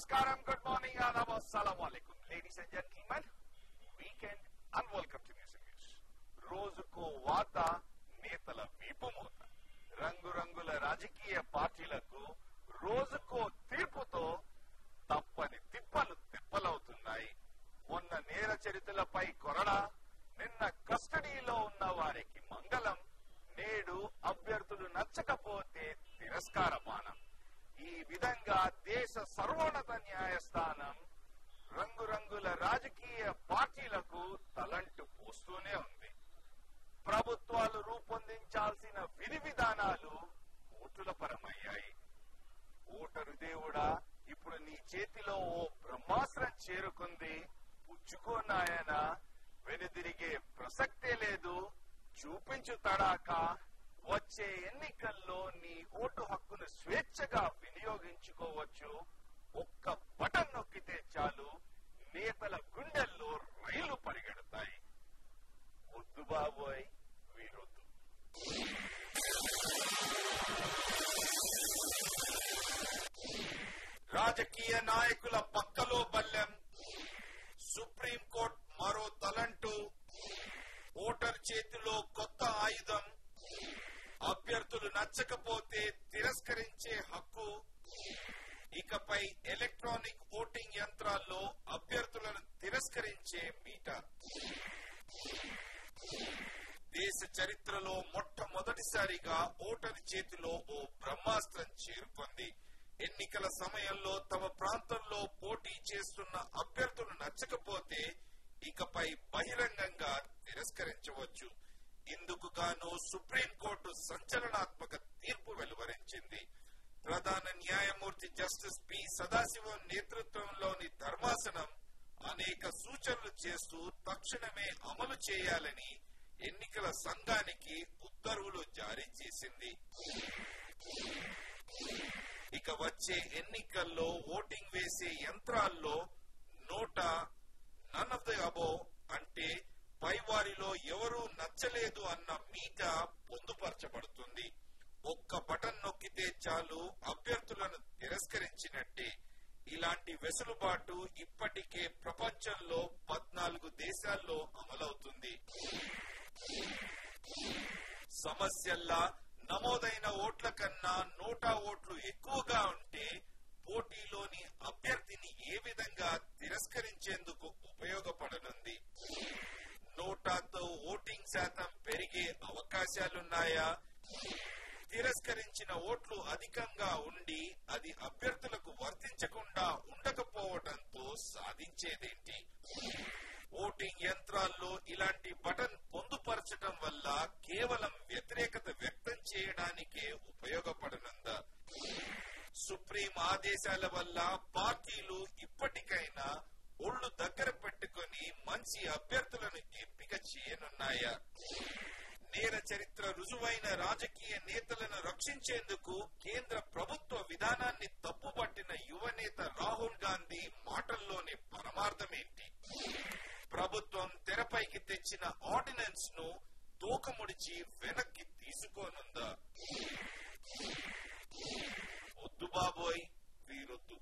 Namaskaram, good morning, adab, assalamu alaikum. Ladies and gentlemen, weekend and welcome to News English. రోజుకో వాత నేతల వీపు మూత రంగురంగుల రాజకీయ పార్టీలకు రోజుకో తీర్పుతో తప్పని తిప్పలు తిప్పలవుతున్నాయి మొన్న నేర చరిత్రలపై కొరడా నిన్న కస్టడీలో ఉన్న వారికి మంగళం నేడు అభ్యర్థులు నచ్చకపోతే తిరస్కార బాణం ఈ విధంగా దేశ సర్వోన్నత న్యాయస్థానం రంగురంగుల రాజకీయ పార్టీలకు తలంటు పోస్తూనే ఉంది ప్రభుత్వాలు రూపొందించాల్సిన విధి విధానాలు కోర్టుల పరమయ్యాయి ఓటరు దేవుడా ఇప్పుడు నీ చేతిలో ఓ బ్రహ్మాస్త్రం చేరుకుంది పుచ్చుకోనాయన వెనుదిరిగే ప్రసక్తే లేదు చూపించు తడాక వచ్చే ఎన్నికల్లో నీ ఓటు హక్కును స్వేచ్ఛగా వినియోగించుకోవచ్చు ఒక్క బటన్ నొక్కితే చాలు నేతల గుండెల్లో రైలు పరిగెడతాయి వద్దు బాబోయ్ వీరొద్దు రాజకీయ నాయకుల పక్కలో బల్లెం సుప్రీంకోర్టు మరో తలంటూ ఓటర్ చేతిలో కొత్త ఆయుధం అభ్యర్థులు నచ్చకపోతే తిరస్కరించే హక్కు ఇకపై ఎలక్ట్రానిక్ ఓటింగ్ యంత్రాల్లో అభ్యర్థులను తిరస్కరించే మీట దేశ చరిత్రలో మొట్టమొదటిసారిగా ఓటరు చేతిలో ఓ బ్రహ్మాస్త్రం చేరుకుంది ఎన్నికల సమయంలో తమ ప్రాంతంలో పోటీ చేస్తున్న అభ్యర్థులు నచ్చకపోతే ఇకపై బహిరంగంగా తిరస్కరించవచ్చు ఇందుకు గాను సుప్రీంకోర్టు సంచలనాత్మక తీర్పు వెలువరించింది ప్రధాన న్యాయమూర్తి జస్టిస్ పి సదాశివం నేతృత్వంలోని ధర్మాసనం అనేక సూచనలు చేస్తూ తక్షణమే అమలు చేయాలని ఎన్నికల సంఘానికి ఉత్తర్వులు జారీ చేసింది ఇక వచ్చే ఎన్నికల్లో ఓటింగ్ వేసే యంత్రాల్లో నోటా నన్ ఆఫ్ ద అబో అంటే పైవారిలో ఎవరూ నచ్చలేదు అన్న మీట పొందుపరచబడుతుంది ఒక్క బటన్ నొక్కితే చాలు అభ్యర్థులను తిరస్కరించినట్టే ఇలాంటి వెసులుబాటు ఇప్పటికే ప్రపంచంలో పద్నాలుగు దేశాల్లో అమలవుతుంది సమస్యల్లా నమోదైన ఓట్ల కన్నా నోటా ఓట్లు ఎక్కువగా ఉంటే పోటీలోని అభ్యర్థిని ఏ విధంగా తిరస్కరించేందుకు ఉపయోగపడనుంది నోటాతో ఓటింగ్ శాతం పెరిగే అవకాశాలున్నాయా తిరస్కరించిన ఓట్లు అధికంగా ఉండి అది అభ్యర్థులకు వర్తించకుండా ఉండకపోవడంతో సాధించేదేంటి ఓటింగ్ యంత్రాల్లో ఇలాంటి బటన్ పొందుపరచడం వల్ల కేవలం వ్యతిరేకత వ్యక్తం చేయడానికే ఉపయోగపడనుందా సుప్రీం ఆదేశాల వల్ల పార్టీలు ఇప్పటికైనా ఒళ్ళు దగ్గర పెట్టుకుని మంచి అభ్యర్థులను ఎంపిక చేయనున్నాయా నేర చరిత్ర రుజువైన రాజకీయ నేతలను రక్షించేందుకు కేంద్ర ప్రభుత్వ విధానాన్ని తప్పుపట్టిన యువనేత రాహుల్ గాంధీ మాటల్లోని పరమార్థమేంటి ప్రభుత్వం తెరపైకి తెచ్చిన ఆర్డినెన్స్ ను తూకముడిచి వెనక్కి తీసుకోనుందా వద్దు బాబోయ్ వీరొద్దు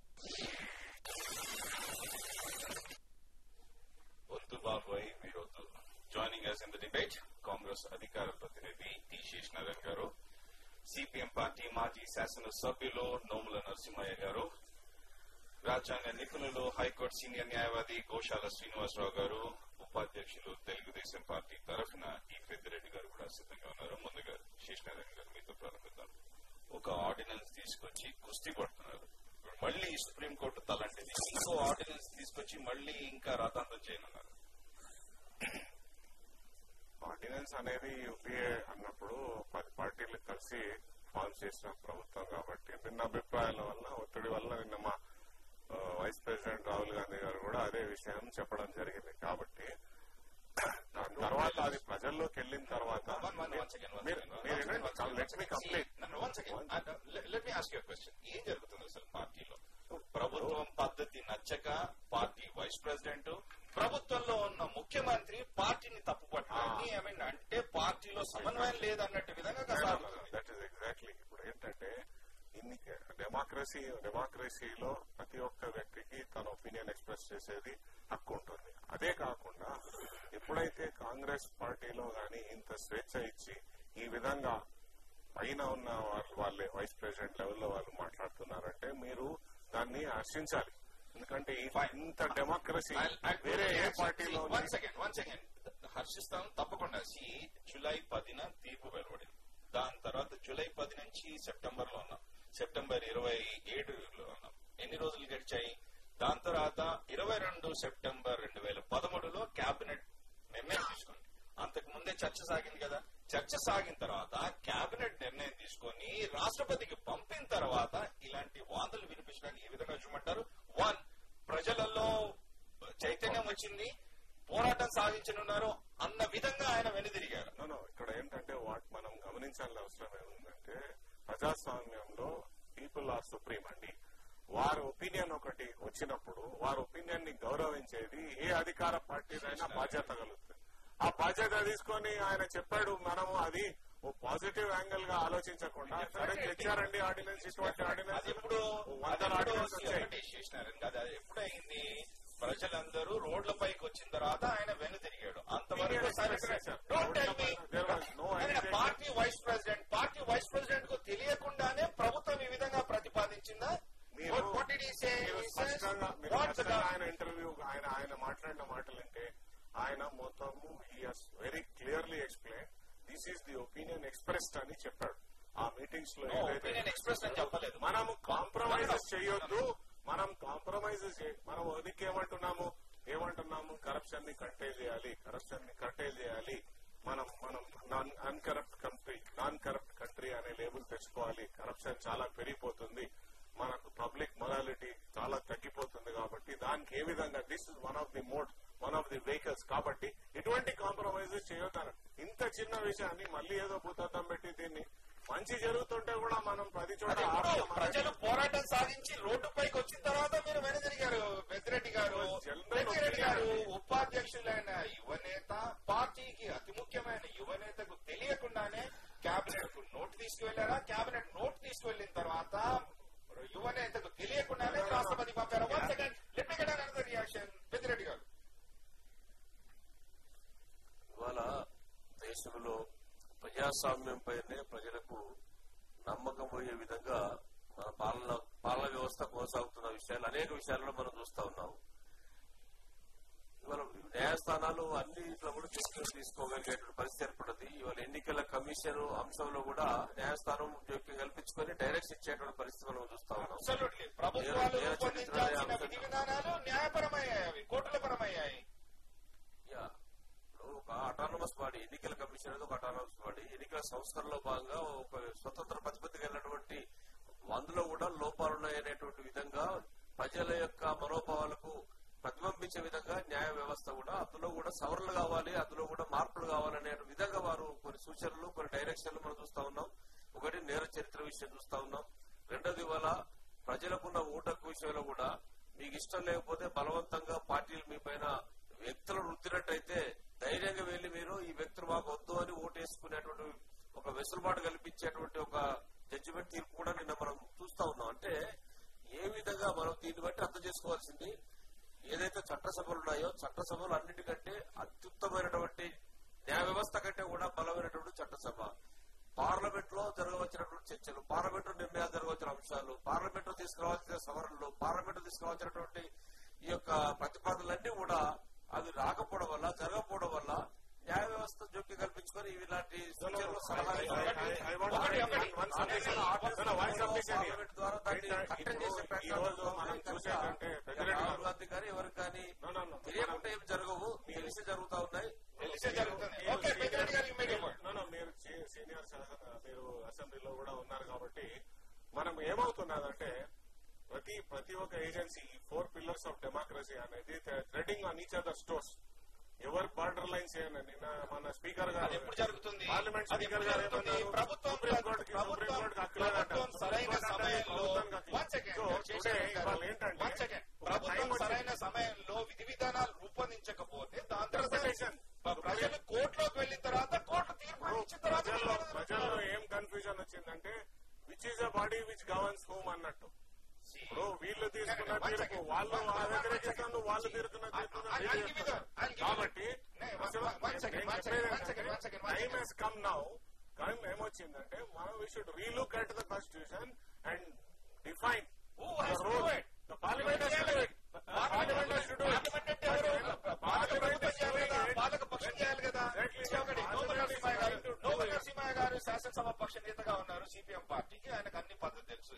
వద్దు బాబోయ్ వీరొద్దు joining us in the debate Congress అధికార ప్రతినిధి టి శేషనారాయణ గారు సిపిఎం పార్టీ మాజీ శాసన సభ్యులు నోముల నరసింహయ్య గారు రాజ్యాంగ నిపుణులు హైకోర్టు సీనియర్ న్యాయవాది గోశాల శ్రీనివాసరావు గారు ఉపాధ్యక్షులు తెలుగుదేశం పార్టీ తరఫున ఈ పెద్దిరెడ్డి గారు కూడా సిద్ధంగా ఉన్నారు ముందుగా శేషనారాయణ గారు మీతో ప్రారంభిద్దాం ఒక ఆర్డినెన్స్ తీసుకొచ్చి కుస్తీ పడుతున్నారు ఇప్పుడు మళ్ళీ సుప్రీంకోర్టు తలంటిది ఇంకో ఆర్డినెన్స్ తీసుకొచ్చి మళ్ళీ ఇంకా రాతాంతం చేయనున్నారు ఆర్డినెన్స్ అనేది యూపీఏ అన్నప్పుడు పది పార్టీలు కలిసి ఫామ్ చేసిన ప్రభుత్వం కాబట్టి భిన్న అభిప్రాయాల వల్ల ఒత్తిడి వల్ల నిన్న మా ఆ, వైస్ ప్రెసిడెంట్ రాహుల్ గాంధీ గారు కూడా అదే విషయం చెప్పడం జరిగింది కాబట్టి దాని తర్వాత అది ప్రజల్లోకి వెళ్ళిన తర్వాత One, one, once again, once మీరు- again, once మీరు again, వినండి. once again, Let me once again. complete. See, no, once again, uh, let- let me ask you a question. ఏం జరుగుతుంది అసలు పార్టీలో ప్రభుత్వం పద్ధతి నచ్చక పార్టీ వైస్ ప్రెసిడెంట్ ప్రభుత్వంలో ఉన్న ముఖ్యమంత్రి పార్టీని తప్పుపట్టడానికి ఐ మీన్ అంటే పార్టీలో సమన్వయం లేదన్నట్టు విధంగా సాగుతుంది దట్ ఈస్ ఎగ్జాక్ట్లీ ఇప్పుడు ఏంటంటే ఇన్ని డెమోక్రసీ డెమోక్రసీలో ప్రతి ఒక్క వ్యక్తికి తన ఒపీనియన్ ఎక్స్ప్రెస్ చేసేది హక్కు ఉంటుంది అదే కాకుండా ఎప్పుడైతే కాంగ్రెస్ పార్టీలో గాని ఇంత స్వేచ్ఛ ఇచ్చి ఈ విధంగా పైన ఉన్న వాళ్ళు వాళ్ళే వైస్ ప్రెసిడెంట్ లెవెల్లో వాళ్ళు మాట్లాడుతున్నారంటే మీరు దాన్ని హర్షించాలి ఎందుకంటే ఈ- ఇంత డెమోక్రసీ వేరే ఏ పార్టీలో వన్ సెకండ్ వన్ సెకండ్ హర్షిస్తాం తప్పకుండా సి జూలై పదిన తీర్పు వెలువడింది దాని తర్వాత జూలై పది నుంచి సెప్టెంబర్ లో ఉన్నాం సెప్టెంబర్ ఇరవై ఏడులో ఉన్నాం ఎన్ని రోజులు గడిచాయి దాని తర్వాత ఇరవై రెండు సెప్టెంబర్ రెండు వేల పదమూడులో కేబినెట్ నిర్ణయం తీసుకుంది అంతకు ముందే చర్చ సాగింది కదా చర్చ సాగిన తర్వాత కేబినెట్ నిర్ణయం తీసుకొని రాష్ట్రపతికి పంపిన తర్వాత ఇలాంటి వాదనలు వినిపించడానికి ఏ విధంగా చూడమంటారు వన్ ప్రజలలో చైతన్యం వచ్చింది పోరాటం సాగించనున్నారు అన్న విధంగా ఆయన వెనుదిరిగారు నో, నో, ఇక్కడ ఏంటంటే వాట్ మనం గమనించాల్సిన అవసరం ఏముందంటే ప్రజాస్వామ్యంలో పీపుల్ ఆర్ సుప్రీం అండి వారి ఒపీనియన్ ఒకటి వచ్చినప్పుడు వారి ఒపీనియన్ ని గౌరవించేది ఏ అధికార పార్టీదైనా బాధ్యత కలుగుతుంది ఆ బాధ్యత తీసుకొని ఆయన చెప్పాడు మనము అది ఓ పాజిటివ్ యాంగిల్ గా ఆలోచించకుండా సరే తెచ్చారండి ఆర్డినెన్స్ ఇటువంటి ఆర్డినెన్స్ అది ఎప్పుడు వందల అది ఎప్పుడు ఆర్డినెన్స్ వచ్చాయి ఒకటి చేసినారని కదా అది ఎప్పుడు అయింది ప్రజలందరూ రోడ్లపైకి వచ్చిన తర్వాత ఆయన వెనుదిరిగాడు అంతవరకు Period silent express చేశారు. Don't tell me. There was no ఆయన hesitation. Party vice president party vice president కు తెలియకుండానే ప్రభుత్వం ఈ విధంగా ప్రతిపాదించిందా మీరు What- what did he say? మీరు He says, స్పష్టంగా మీరు what the స్పష్టంగా gov- ఆయన ఇంటర్వ్యూ ఆయన ఆయన మాట్లాడిన మాటలంటే ఆయన మొత్తము he's very clearly explain this is the opinion expressed అని చెప్పాడు ఆ మీటింగ్స్ లో No, ఏదైతే opinion expressed అని చెప్పలేదు. మనము కాంప్రమైజెస్ No, no. చేయొద్దు మనం కాంప్రమైజెస్ మనం అదికి ఏమంటున్నాము ఏమంటున్నాము కరప్షన్ ని కంట్రోల్ చేయాలి కరప్షన్ ని కంట్రోల్ చేయాలి మనం మనం non uncorrupt country non corrupt country అనే లేబుల్ తెచ్చుకోవాలి కరప్షన్ చాలా పెరిగిపోతుంది మనకు పబ్లిక్ మొరాలిటీ చాలా తగ్గిపోతుంది కాబట్టి దానికి ఏ విధంగా this is one of the mode one of the vehicles కాబట్టి ఇటువంటి కాంప్రమైజెస్ చేయొద్దాను ఇంత చిన్న విషయాన్ని మళ్ళీ ఏదో భూతత్వం పెట్టి దీన్ని మంచి జరుగుతుంటే కూడా మనం పది చోట అది ఎప్పుడు ఆపడం ప్రజలు అనేది- పోరాటం సాగించి రోడ్డుపైకి వచ్చిన తర్వాత మీరు వెనుదిరిగారు పెద్దిరెడ్డి గారు జనరల్ పెద్దిరెడ్డి గారు ఒపీనియన్. ఉపాధ్యక్షులైన యువనేత పార్టీకి అతి ముఖ్యమైన యువనేతకు తెలియకుండానే కేబినెట్ కు నోటు తీసుకువెళ్లారా కేబినెట్ నోటు తీసుకువెళ్లిన తర్వాత యువనేతకు తెలియకుండానే రాష్ట్రపతి పంపారు one second let me get another reaction Peddireddy గారు ఇవాళ దేశంలో ప్రజాస్వామ్యం పైనే ప్రజలకు నమ్మకం పోయే విధంగా మన పాలన పాలన వ్యవస్థ కొనసాగుతున్న విషయాలు అనేక విషయాల్లో మనం చూస్తా ఉన్నాం ఇవాళ న్యాయస్థానాలు అన్ని ఇట్లా కూడా జోక్యం తీసుకోగలిగేటువంటి పరిస్థితి ఏర్పడింది ఇవాళ ఎన్నికల కమిషన్ అంశంలో కూడా న్యాయస్థానం జోక్యం కల్పించుకొని డైరెక్ట్ ఇచ్చేటువంటి పరిస్థితి మనం చూస్తా ఉన్నాం అబ్సల్యూట్లీ ప్రభుత్వాలు నేర- నేర రూపొందించాల్సిన చరిత్ర విధి విధానాలు న్యాయపరమయ్యాయి అవి కోర్టుల పరమయ్యాయి యా. ఇప్పుడు ఒక అటానమస్ బాడీ ఎన్నికల కమిషన్ అనేది ఒక అటానమస్ బాడీ ఎన్నికల సంస్కరణలో భాగంగా ఒక స్వతంత్ర ప్రతిపత్తి కలిగినటువంటి అందులో కూడా లోపాలు ఉన్నాయనేటువంటి విధంగా ప్రజల యొక్క మనోభావాలకు ప్రతిబింబించే విధంగా న్యాయ వ్యవస్థ కూడా అందులో కూడా సవరణలు కావాలి అందులో కూడా మార్పులు కావాలనే విధంగా వారు కొన్ని సూచనలు కొన్ని డైరెక్షన్లు మనం చూస్తా ఉన్నాం ఒకటి నేర చరిత్ర విషయం చూస్తా ఉన్నాం రెండోది ఇవాళ ప్రజలకున్న ఓటకు విషయంలో కూడా మీకు ఇష్టం లేకపోతే బలవంతంగా పార్టీలు మీ పైన వ్యక్తులు రుద్దినట్టయితే ధైర్యంగా వెళ్లి మీరు ఈ వ్యక్తులు మాకు వద్దు అని ఓటేసుకునేటువంటి ఒక వెసులుబాటు కల్పించేటువంటి ఒక జడ్జిమెంట్ తీర్పు కూడా నిన్న మనం చూస్తా ఉన్నాం అంటే ఏ విధంగా మనం దీన్ని బట్టి అర్థం చేసుకోవాల్సింది ఏదైతే చట్టసభలు ఉన్నాయో చట్టసభలు అన్నిటికంటే అత్యుత్తమైనటువంటి న్యాయ వ్యవస్థ కంటే కూడా బలమైనటువంటి చట్టసభ పార్లమెంట్ లో జరగవలసినటువంటి చర్చలు పార్లమెంట్ లో నిర్ణయాలు జరగవలసిన అంశాలు పార్లమెంట్ లో తీసుకురావాల్సిన సవరణలు పార్లమెంట్ లో తీసుకురావాల్సినటువంటి ఈ యొక్క ప్రతిపాదనలన్నీ కూడా అవి రాకపోవడం వల్ల జరగకపోవడం వల్ల న్యాయ వ్యవస్థ జోక్యం కల్పించుకొని ఇలాంటి సూచనలు సలహాలు I- I- I want to ఒకటి, make ఒకటి. one- one submission. ఒకటి. No, no, one submission here. Parliament ద్వారా దాన్ని ఏంటంటే కట్టడి చేసే ఇప్పుడు ఈ రోజు ప్రయత్నాలు మనం కనుక చూసేదంటే పెద్దిరెడ్డి రాహుల్ గారు గాంధీ కానీ ఎవరికి కానీ No, no, no. తెలియకుండా ఏం జరగవు తెలిసి జరుగుతా ఉన్నాయి తెలిసే జరుగుతుంది ఓకే పెద్దిరెడ్డి గారికి మీరు ఇవ్వండి No, no, మీరు సీ- సీనియర్ శాసన మీరు అసెంబ్లీలో కూడా ఉన్నారు కాబట్టి మనం ఏమవుతున్నదంటే ప్రతి ప్రతి ఒక్క ఏజెన్సీ ఈ ఫోర్ పిల్లర్స్ ఆఫ్ డెమోక్రసీ అనేది threading on each other stores ఎవరు బార్డర్ లైన్స్ నిన్న మన స్పీకర్ అది గారు ఎప్పుడు జరుగుతుంది పార్లమెంట్ అది స్పీకర్ ఎప్పుడు గారు జరుగుతుంది ఏమన్నారు? ప్రభుత్వం సుప్రీం కోర్టుకి సుప్రీం ప్రభుత్వం కోర్టుకి హక్కులేదంట. ప్రభుత్వం సరైన సుప్రీం కోర్టు అంటే సమయంలో ప్రభుత్వానికి హక్కు. వన్ సెకండ్ So, today ఇవాళ ఏంటంటే వన్ సెకండ్ ఒక ప్రభుత్వం time వచ్చింది. సరైన సమయంలో విధి విధానాలు రూపొందించకపోతే దాని తర్వాత Interpretation. ప్ర- ప్రజలు కోర్టులోకి వెళ్ళిన తర్వాత కోర్టు తీర్పు ఇచ్చిన తర్వాత ప్రజల్లో ప్రజల్లో ఏం కన్ఫ్యూజన్ వచ్చిందంటే which is a body which governs home అన్నట్టు See, ఇప్పుడు వీళ్ళు తీసుకున్న one తీర్పు second. వాళ్ళు One- one- one వ్యతిరేకిస్తాను second. వాళ్ళు తీరుకున్న I- తీర్పును I- I'll వీళ్ళు give you the- చెప్తారు. I'll give you the- కాబట్టి No, one- అసలు one- one second, నేను one second, చెప్పేది one second, one second, one time second. Has come now time ఏమొచ్చిందంటే మనం we should relook at the constitution and define Who has to do it? Parliament parliament should parliament అంటే ఎవరు? పాలక ప్రభుత్వం చేయాలి కదా, పాలక పక్షం చేయాలి కదా Exactly. See, ఒకటి, నోముల నరసింహయ్య గారు నోముల నరసింహయ్య గారు శాసనసభ పక్ష నేతగా ఉన్నారు సిపిఎం పార్టీకి ఆయనకు అన్ని పద్ధతి తెలుసు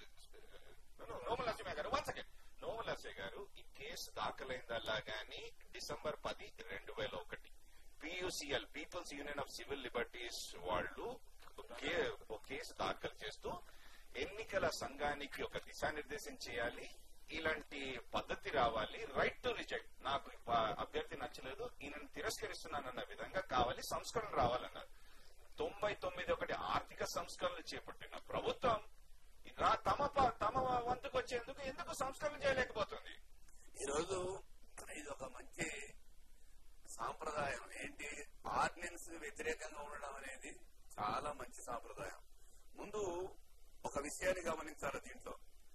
నోముల నరసింహయ్య గారు వన్ సెకండ్ నోముల నరసింహయ్య గారు ఈ కేసు దాఖలైందల్లా గానీ డిసెంబర్ పది రెండు వేల ఒకటి PUCL people's union of civil liberties వాళ్ళు కే- ఒక కేసు దాఖలు చేస్తూ ఎన్నికల సంఘానికి ఒక దిశానిర్దేశం చేయాలి ఇలాంటి పద్ధతి రావాలి రైట్ టు రిజెక్ట్ నాకు ఈ ప- అభ్యర్థి నచ్చలేదు ఈయనను తిరస్కరిస్తున్నానన్న విధంగా కావాలి సంస్కరణ రావాలన్నారు తొంభై తొమ్మిది ఒకటి ఆర్థిక సంస్కరణలు చేపట్టిన ప్రభుత్వం రా తమ ప- తమ వంతుకు వచ్చేందుకు ఎందుకు సంస్కరణ చేయలేకపోతుంది ఈరోజు ఇది ఒక మంచి సాంప్రదాయం ఏంటి ఆర్డినెన్స్ వ్యతిరేకంగా ఉండడం అనేది చాలా మంచి సాంప్రదాయం ముందు ఒక విషయాన్ని గమనించాలి దీంట్లో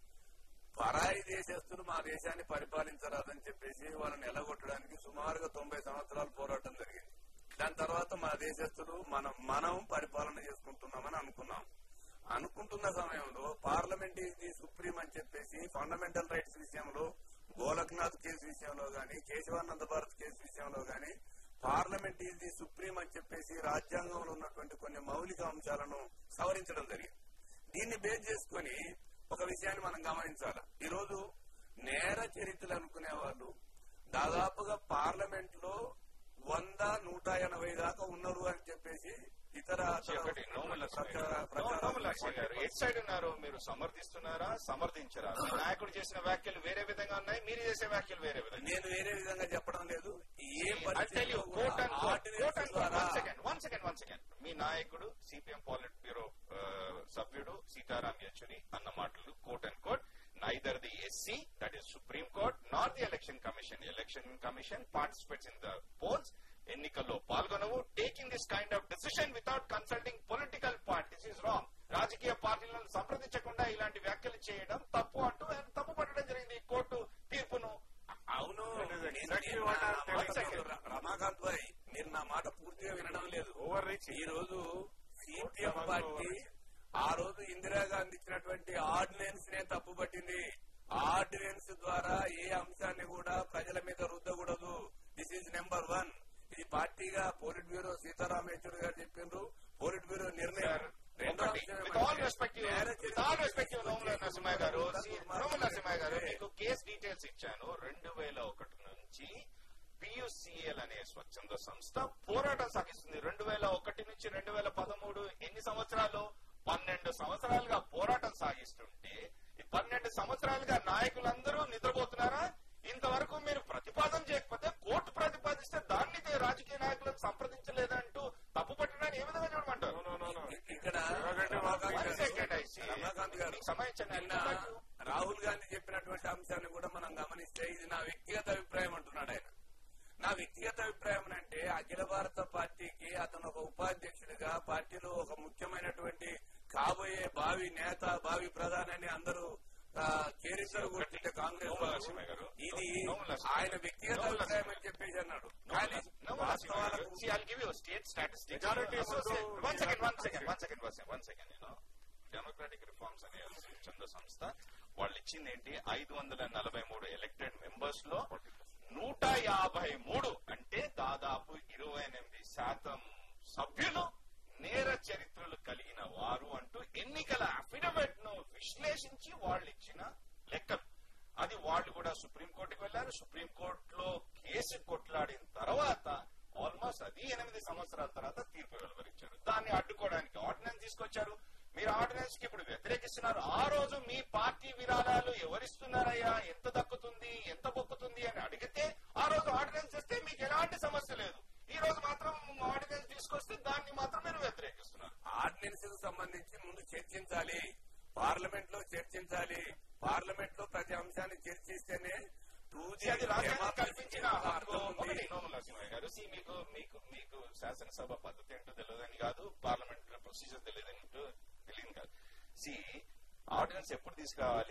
పరాయి దేశస్తులు మా దేశాన్ని పరిపాలించరాదని చెప్పేసి వాళ్ళని ఎలగొట్టడానికి సుమారుగా తొంభై సంవత్సరాలు పోరాటం జరిగింది దాని తర్వాత మన దేశస్తులు మనం మనం పరిపాలన చేసుకుంటున్నామని అనుకున్నాం అనుకుంటున్న సమయంలో పార్లమెంట్ ఈజ్ ది సుప్రీం అని చెప్పేసి ఫండమెంటల్ రైట్స్ విషయంలో గోలక్నాథ్ కేసు విషయంలో గాని కేశవానంద భారత్ కేసు విషయంలో గాని పార్లమెంట్ ఈజ్ ది సుప్రీం అని చెప్పేసి రాజ్యాంగంలో ఉన్నటువంటి కొన్ని మౌలిక అంశాలను సవరించడం జరిగింది దీన్ని బేస్ చేసుకొని ఒక విషయాన్ని మనం గమనించాలి ఈ రోజు నేర చరిత్రలు అనుకునే వాళ్ళు దాదాపుగా పార్లమెంట్ లో వంద నూట ఎనభై దాకా ఉన్నారు అని చెప్పేసి ఇతర ఒకటి నోముల నరసింహయ్య ప్రచార- గారు. నో- ప్రచారాలు నోముల నరసింహయ్య గారు ఎటు సైడ్ ఉన్నారు మీరు సమర్థిస్తున్నారా సమర్థించరా మీ నాయకుడు చేసిన వ్యాఖ్యలు వేరే విధంగా ఉన్నాయి మీరు చేసే వ్యాఖ్యలు వేరే విధంగా నేను వేరే విధంగా చెప్పడం లేదు ఏ I'll tell you, పరిస్థితిలో quote కూడా and quote, ordinance quote and quote. ద్వారా One second, one second, one second. మీ నాయకుడు సిపిఎం పాలిట్ బ్యూరో ఆ, సభ్యుడు సీతారాం యెచూరి అన్న మాటలు quote and quote neither the SC that is supreme court not the election commission election commission participates in the polls ఎన్నికల్లో పాల్గొనవు taking this kind of decision without consulting political parties is wrong రాజకీయ పార్టీలను సంప్రదించకుండా ఇలాంటి వ్యాఖ్యలు చేయడం తప్పు అంటూ ఆయన తప్పు పట్టడం జరిగింది ఈ కోర్టు తీర్పును అవును That is నేను- exactly నేను what నా I'm మాట telling you. ర- రమాకాంత్ భాయ్ మీరు నా మాట పూర్తిగా వినడం లేదు ఓవర్ రీచ్ ఈ రోజు సిపిఎం పార్టీ ఆ రోజు ఇందిరాగాంధీ ఇచ్చినటువంటి ఆర్డినెన్స్ నే తప్పుపట్టింది ఆర్డినెన్స్ ద్వారా ఏ అంశాన్ని కూడా ప్రజల మీద రుద్దకూడదు దిస్ ఈజ్ నెంబర్ వన్ ఇది పార్టీగా పోలిట్ బ్యూరో సీతారాం యేచూరి గారు చెప్పిండ్రు పోలిట్ బ్యూరో నిర్ణయం రెండో ఒకటి, అంశం with all ఏమంటే respect, you- నేర with చరిత్ర all respect, you నోముల నరసింహయ్య గారు దుర్మార్గం సి- నోముల నరసింహయ్య గారు అంటే మీకు కేసు డీటెయిల్స్ ఇచ్చాను రెండు వేల ఒకటి నుంచి పియుసిఎల్ అనే స్వచ్ఛంద సంస్థ పోరాటం సాగిస్తుంది రెండు వేల ఒకటి నుంచి రెండు వేల పదమూడు ఎన్ని సంవత్సరాలు పన్నెండు సంవత్సరాలుగా పోరాటం సాగిస్తుంటే ఈ పన్నెండు సంవత్సరాలుగా నాయకులందరూ నిద్రపోతున్నారా ఇంతవరకు మీరు ప్రతిపాదన చేయకపోతే కోర్టు ప్రతిపాదిస్తే దాన్ని రాజకీయ నాయకులను సంప్రదించలేదంటూ తప్పు పట్టడాన్ని ఏ విధంగా చూడమంటారు నో నో నో ఇక్కడ ఎందుకంటే రమాకాంత్ One గారు- second, I see. రమాకాంత్ గారు మీకు సమాయించండి. నిన్న రాహుల్ గాంధీ చెప్పినటువంటి అంశాన్ని కూడా మనం గమనిస్తే ఇది నా వ్యక్తిగత అభిప్రాయం అంటున్నాడు ఆయన నా వ్యక్తిగత అభిప్రాయం అంటే అఖిల భారత పార్టీకి అతను ఒక ఉపాధ్యక్షుడిగా పార్టీలో ఒక ముఖ్యమైనటువంటి కాబోయే భావి నేత భావి ప్రధాని అందరూ ఆ, చేరిద్దరు కొట్టింటే కాంగ్రెస్ నోముల వాళ్ళు. నరసింహయ్య గారు. ఇది నోముల నరసింహయ్య ఆయన గారు. వ్యక్తిగత నోముల అభిప్రాయం నరసింహయ్య అని చెప్పేసి అన్నాడు No, కానీ no, no, వాస్తవాలకు See, I'll give you a state statistics. Majority Associate- ముందు- one second, one second, one second, one second, one second, you know. Democratic reforms అనే స్వచ్ఛంద సంస్థ వాళ్ళు ఇచ్చింది ఏంటి ఐదు వందల నలభై మూడు ఎలక్టెడ్ మెంబర్స్ లో నూట యాభై మూడు అంటే దాదాపు ఇరవై ఎనిమిది శాతం సభ్యులు నేర చరిత్రలు కలిగిన వారు అంటూ ఎన్నికల అఫిడవిట్ ను విశ్లేషించి వాళ్ళు ఇచ్చిన లెక్కలు అది వాళ్ళు కూడా సుప్రీంకోర్టుకు వెళ్లారు సుప్రీంకోర్టులో కేసు కొట్లాడిన తర్వాత ఆల్మోస్ట్ అది ఎనిమిది సంవత్సరాల తర్వాత తీర్పు వెలువరించారు దాన్ని అడ్డుకోవడానికి ఆర్డినెన్స్ తీసుకొచ్చారు మీరు ఆర్డినెన్స్ కి ఇప్పుడు వ్యతిరేకిస్తున్నారు ఆ రోజు మీ పార్టీ విరాళాలు ఎవరిస్తున్నారయ్యా ఎంత దక్కుతుంది ఎంత బొక్కుతుంది అని అడిగితే ఆ రోజు ఆర్డినెన్స్ చేస్తే మీకు ఎలాంటి సమస్య లేదు ఈ రోజు మాత్రం ఆర్డినెన్స్ తీసుకొస్తే దాన్ని మాత్రం మీరు వ్యతిరేకిస్తున్నారు ఆర్డినెన్స్ కు సంబంధించి ముందు చర్చించాలి పార్లమెంట్ లో చర్చించాలి పార్లమెంట్ లో ప్రతి అంశాన్ని చర్చిస్తేనే See, అది రాజ్యాంగం కల్పించిన హక్కు అర్థం ఉంది. ఒకటి నోముల నరసింహయ్య గారు See, మీకు మీకు మీకు శాసనసభ పద్ధతి ఏంటో తెలియదని కాదు పార్లమెంట్ ప్రొసీజర్ తెలియదని తెలియదు కాదు సి ఆర్డినెన్స్ ఎప్పుడు తీసుకురావాలి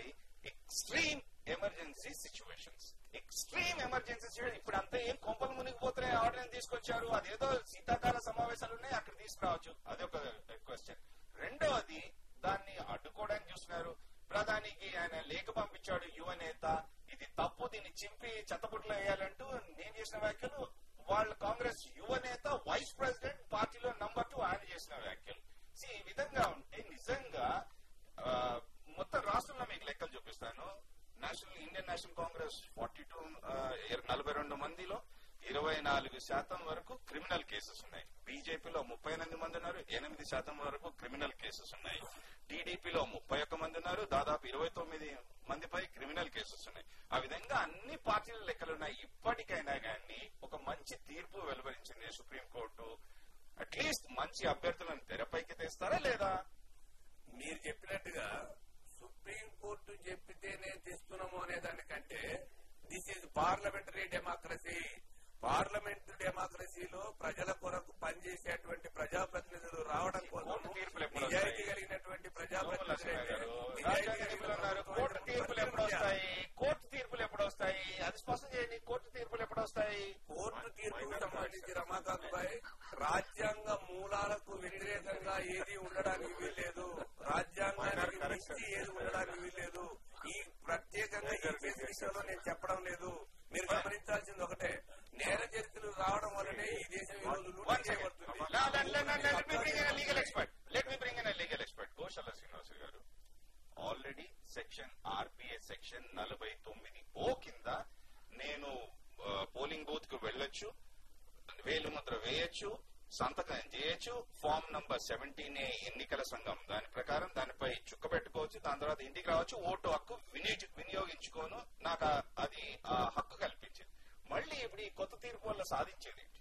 extreme emergency situations extreme emergency situation ఇప్పుడు అంతా ఏం కొంపలు మునిగిపోతున్నాయి ఆర్డర్ తీసుకొచ్చారు అదేదో శీతాకాల సమావేశాలు ఉన్నాయి అక్కడ తీసుకురావచ్చు అది ఒక క్వశ్చన్ రెండవది దాన్ని అడ్డుకోవడానికి చూస్తున్నారు ప్రధానికి ఆయన లేఖ పంపించాడు యువ నేత ఇది తప్పు దీన్ని చింపి చెత్తబుట్లో వేయాలంటూ నేను చేసిన వ్యాఖ్యలు వాళ్ళ కాంగ్రెస్ యువ నేత వైస్ ప్రెసిడెంట్ పార్టీలో నంబర్ టూ ఆయన చేసిన వ్యాఖ్యలు See, ఈ విధంగా ఉంటే నిజంగా ఆ, మొత్తం రాష్ట్రంలో మీకు లెక్కలు చూపిస్తాను national Indian National Congress forty two నలభై రెండు మందిలో ఇరవై నాలుగు శాతం వరకు క్రిమినల్ కేసెస్ ఉన్నాయి బీజేపీలో ముప్పై ఎనిమిది మంది ఉన్నారు ఎనిమిది శాతం వరకు క్రిమినల్ కేసెస్ ఉన్నాయి టీడీపీలో ముప్పై ఒక్క మంది ఉన్నారు దాదాపు ఇరవై తొమ్మిది మందిపై క్రిమినల్ కేసెస్ ఉన్నాయి ఆ విధంగా అన్ని పార్టీల లెక్కలు ఉన్నాయి ఇప్పటికైనా కానీ ఒక మంచి తీర్పు వెలువరించింది సుప్రీంకోర్టు అట్లీస్ట్ మంచి అభ్యర్థులను తెరపైకి తెస్తారా లేదా మీరు చెప్పినట్టుగా సుప్రీం కోర్టు చెప్పితేనే తెస్తున్నాము అనే దానికంటే this is parliamentary democracy parliament డెమోక్రసీలో ప్రజల కొరకు పనిచేసేటువంటి ప్రజాప్రతినిధులు రావడం కోసం కోర్టు తీర్పులు ఎప్పుడు వస్తాయి? నిజాయితీ కలిగినటువంటి నోముల లక్ష్మయ్య గారు, ప్రజాప్రతినిధులు రాజా గారు అన్నారు, కోర్టు తీర్పులు ఎప్పుడు వస్తాయి కోర్టు తీర్పులు ఎప్పుడు వస్తాయి అది స్పష్టం చేయండి కోర్టు తీర్పులు ఎప్పుడు వస్తాయి కోర్టు తీర్పుకు సంబంధించి రమాకాంత్ భాయ్ రాజ్యాంగ మూలాలకు వ్యతిరేకంగా ఏది ఉండడానికి వీల్లేదు రాజ్యాంగానికి మించి ఏది ఉండడానికి వీల్లేదు ఈ ప్రత్యేకంగా ఈ కేసు విషయంలో నేను చెప్పడం లేదు మీరు గమనించాల్సింది ఒకటే నేర చరిత్రలు రావడం వల్లనే ఈ దేశం ఈ రోజు లూటీ One second. చేయబడుతుంది Now, let, let, let, let me bring in a legal expert. Let me bring in a legal expert. గోశాల శ్రీనివాస గారు ఆల్రెడీ సెక్షన్ ఆర్పిఏ సెక్షన్ నలభై తొమ్మిది ఓ కింద నేను పోలింగ్ బూత్ కు వెళ్ళొచ్చు వేలు ముద్ర వేయొచ్చు సంతకం చేయొచ్చు ఫామ్ నంబర్ సెవెంటీన్ ఏ ఎన్నికల సంఘం దాని ప్రకారం దానిపై చుక్క పెట్టుకోవచ్చు దాని తర్వాత ఇంటికి రావచ్చు ఓటు హక్కు వినియోగి వినియోగించుకోను నాకు ఆ- అది ఆ హక్కు కల్పించింది మళ్ళీ ఇప్పుడు ఈ కొత్త తీర్పు వల్ల సాధించేది ఏంటి?